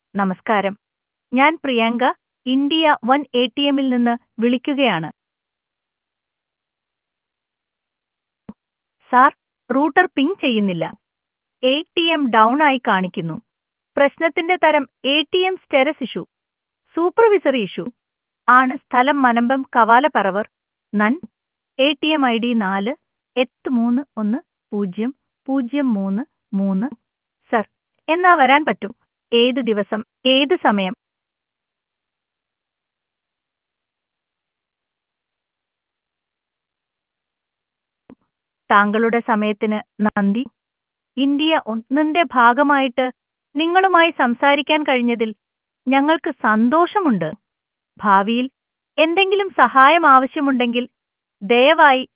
നമസ്കാരം ഞാൻ Priyanka India one A T എമ്മിൽ നിന്ന് വിളിക്കുകയാണ് സാർ റൂട്ടർ പിങ് ചെയ്യുന്നില്ല എ ടി എം ഡൗൺ ആയി കാണിക്കുന്നു പ്രശ്നത്തിന്റെ തരം A T M status issue supervisory issue ആണ് സ്ഥലം മനമ്പം കവാലപ്പറവർ നൻ A T M I D നാല് എട്ട് മൂന്ന് ഒന്ന് പൂജ്യം പൂജ്യം മൂന്ന് മൂന്ന് സർ എന്നാ വരാൻ പറ്റും ഏത് ദിവസം ഏത് സമയം താങ്കളുടെ സമയത്തിന് നന്ദി ഇന്ത്യ ഒന്നിന്റെ ഭാഗമായിട്ട് നിങ്ങളുമായി സംസാരിക്കാൻ കഴിഞ്ഞതിൽ ഞങ്ങൾക്ക് സന്തോഷമുണ്ട് ഭാവിയിൽ എന്തെങ്കിലും സഹായം ആവശ്യമുണ്ടെങ്കിൽ ദയവായി